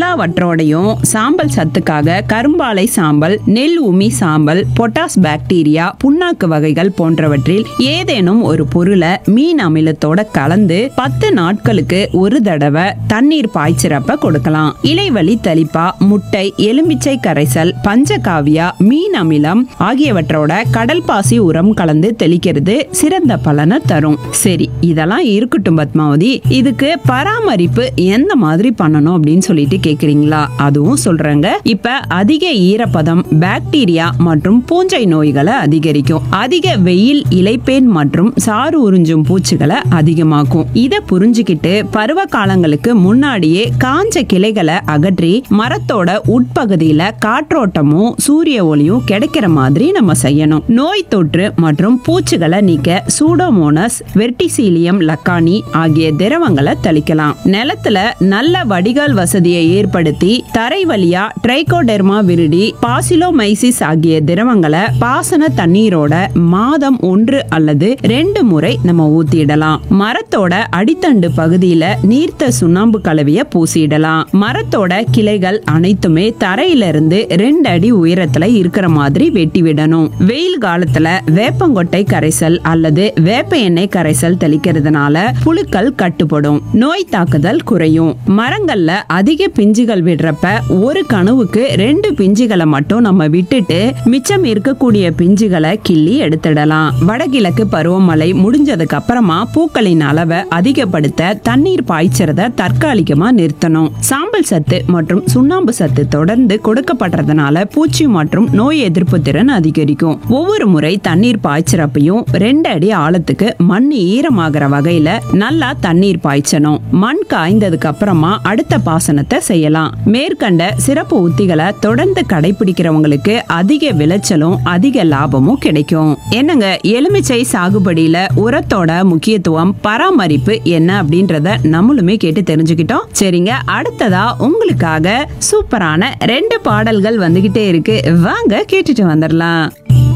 எல்லாவற்றோடையும் சாம்பல் சத்துக்காக கரும்பாலை சாம்பல் நெல் உமி சாம்பல் பொட்டாஸ் பாக்டீரியா புண்ணாக்கு வகைகள் போன்றவற்றில் ஏதேனும் ஒரு பொருளை மீன் அமிலத்தோட கலந்து பத்து நாட்களுக்கு ஒரு தடவை தண்ணீர் பாய்ச்சிறப்ப கொடுக்கலாம் இலைவழி தலிப்பா முட்டை எலுமிச்சை கரைசல் பஞ்சகாவியா மீன் அமிலம் ஆகியவற்றோட கடல் பாசி உரம் கலந்து தெளிக்கிறது சிறந்த பலனை தரும் சரி இதெல்லாம் இருக்கட்டும் பத்மாவதி இதுக்கு பராமரிப்பு எந்த மாதிரி பண்ணணும் அப்படின்னு சொல்லிட்டு கேக்குறீங்களா அதுவும் சொல்றேங்க இப்ப அதிக ஈரப்பதம் பாக்டீரியா மற்றும் பூஞ்சை நோய்களை அதிகரிக்கும் அதிக வெயில் இலைப்பேன் மற்றும் சாறு உறிஞ்சும் பூச்சிகளை அதிகமாக்கும் இத புரிஞ்சுக்கிட்டு பருவ காலங்களுக்கு முன்னாடியே காஞ்ச கிளைகளை அகற்றி மரத்தோட உட்பகுதியில காற்றோட்டமும் சூரிய ஒளியும் கிடைக்கிற மாதிரி நம்ம செய்யணும் நோய் தொற்று மற்றும் பூச்சிகளை நீக்க சூடோமோனஸ் வெர்டிசீலியம் லக்கானி ஆகிய திரவங்களை தெளிக்கலாம் நிலத்துல நல்ல வடிகால் வசதியை ஏற்படுத்தி தரை வழியா ட்ரைகோடெர்மா விரிடி பாசிலோமைசிஸ் ஆகிய திரவங்களை பாசன தண்ணீரோட மாதம் ஒன்று அல்லது ரெண்டு முறை நம்ம ஊத்திடலாம் மரத்தோட அடித்தண்டு பகுதியில நீர்த்த சுண்ணாம்பு கலவைய பூசிடலாம் மரத்தோட கிளைகள் அனைத்துமே தரையில இருந்து ரெண்டு அடி உயரத்துல இருக்கிற மாதிரி வெட்டி விடணும் வெயில் காலத்துல வேப்பங்கொட்டை கரைசல் அல்லது வேப்ப எண்ணெய் கரைசல் தெளிக்கிறதுனால புழுக்கள் கட்டுப்படும் நோய் தாக்குதல் குறையும் மரங்கள்ல அதிக பிஞ்சுகள் விடுறப்ப ஒரு கனவுக்கு ரெண்டு பிஞ்சுகளை மட்டும் நம்ம விட்டுட்டு மிச்சம் இருக்கக்கூடிய பிஞ்சுகளை கிள்ளி எடுத்துடலாம் வடகிழக்கு பருவமழை முடிஞ்சதுக்கு அப்புறமா பூக்களின் அளவை அதிகப்படுத்த தண்ணீர் பாய்ச்சறத தற்காலிகமா நிறுத்தணும் சாம்பல் சத்து மற்றும் சுண்ணாம்பு சத்து தொடர்ந்து கொடுக்கப்படுறதுனால பூச்சி மற்றும் நோய் எதிர்ப்பு திறன் அதிகரிக்கும் ஒவ்வொரு முறை தண்ணீர் பாய்ச்சறப்பையும் ரெண்டு அடி ஆழத்துக்கு மண் ஈரமாகிற வகையில நல்லா தண்ணீர் பாய்ச்சணும் மண் காய்ந்ததுக்கு அப்புறமா அடுத்த பாசனத்தை செய்யலாம் மேற்கண்ட சிறப்பு உத்திகளை தொடர்ந்து கடைபிடிக்கிறவங்களுக்கு அதிக விளைச்சலும் அதிக லாபமும் கிடைக்கும் என்னங்க எலுமிச்சை சாகுபடியில உரத்தோட முக்கியத்துவம் பராமரிப்பு என்ன அப்படின்றத நம்மளுமே கேட்டு தெரிஞ்சுக்கிட்டோம் சரிங்க அடுத்ததா உங்களுக்காக சூப்பரான ரெண்டு பாடல்கள் வந்துகிட்டே இருக்கு வாங்க கேட்டுட்டு வந்துடலாம்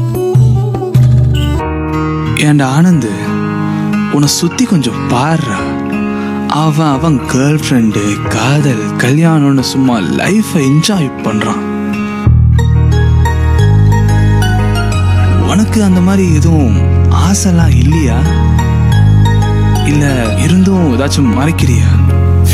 ஏன்டா ஆனந்து உன்னை சுத்தி கொஞ்சம் பாருடா அவன் அவன் கேர்ள் ஃப்ரெண்டு காதல் கல்யாணம்னு சும்மா லைஃபை என்ஜாய் பண்றான் உனக்கு அந்த மாதிரி எதுவும் ஆசைலாம் இல்லையா இல்ல இருந்தும் ஏதாச்சும் மறைக்கிறியா